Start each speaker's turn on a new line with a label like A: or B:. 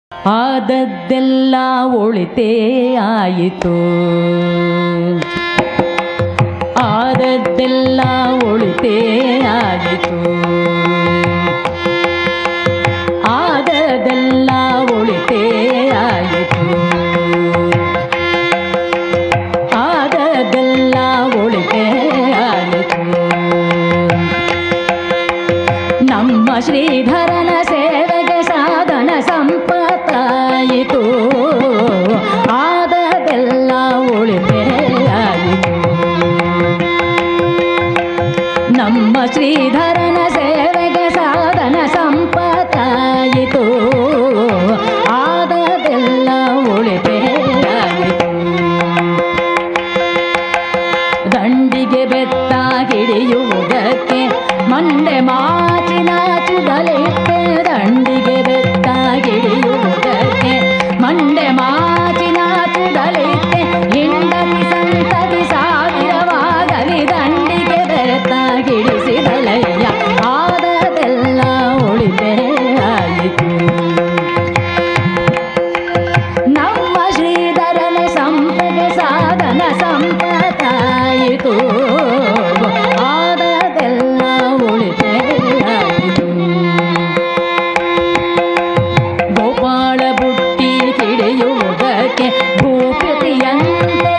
A: ಆದದ್ದೆಲ್ಲ ಒಳಿತೇ ಆಯಿತು ಆದದ್ದೆಲ್ಲ ಒಳಿತೇ ಆಯಿತು ಆದದ್ದೆಲ್ಲ ಒಳಿತೇ ಆಯಿತು ಆದದ್ದೆಲ್ಲ ಒಳಿತೇ ಆಯಿತು ನಮ್ಮ ಶ್ರೀಧರನ ಸೇವೆಗೆ ಸಾಧನ ಸಂಪತ್ತಾಯಿತು ಆದದೆಲ್ಲ ಉಳಿಪೇ ಆಯಿತು ನಮ್ಮ ಶ್ರೀಧರನ ಸೇವೆಗೆ ಸಾಧನ ಸಂಪತ್ತಾಯಿತು ಆದದೆಲ್ಲ ಉಳಿಪೇ ಆಯಿತು ದಂಡಿಗೆ ಬೆತ್ತ ಹಿಡಿಯುವುದಕ್ಕೆ ಮಂಡೆ ಮಾಚಿನ ಚುದಲಿಟ್ಟೆ ದಂಡಿಗೆ ಬೆತ್ತ ಹಿಡಿಯುವುದಕ್ಕೆ ಮಂಡೆ ಮಾಚಿನ ಚುದಲಿಟ್ಟೆ ಹಿಂಡತಿ ಸಂತತಿ ಸಾವಿರವಾಗಲಿ ದಂಡಿಗೆ ಬೆತ್ತ ಹಿಡಿಸಿದಳಯ್ಯ ಆದದೆಲ್ಲ ಉಳಿಪೇ ಆಯಿತು ನಮ್ಮ ಶ್ರೀಧರನ ಸಂಪಗೆ ಸಾಧನ ಸಂಪತ್ತಾಯಿತು ಆದದೆಲ್ಲ ಉಳಿತೇ ಆಯಿತು ಗೋಪಾಳ ಬುಟ್ಟಿ ಹಿಡಿಯುವುದಕ್ಕೆ ಭೂಪತಿಯಂತೆ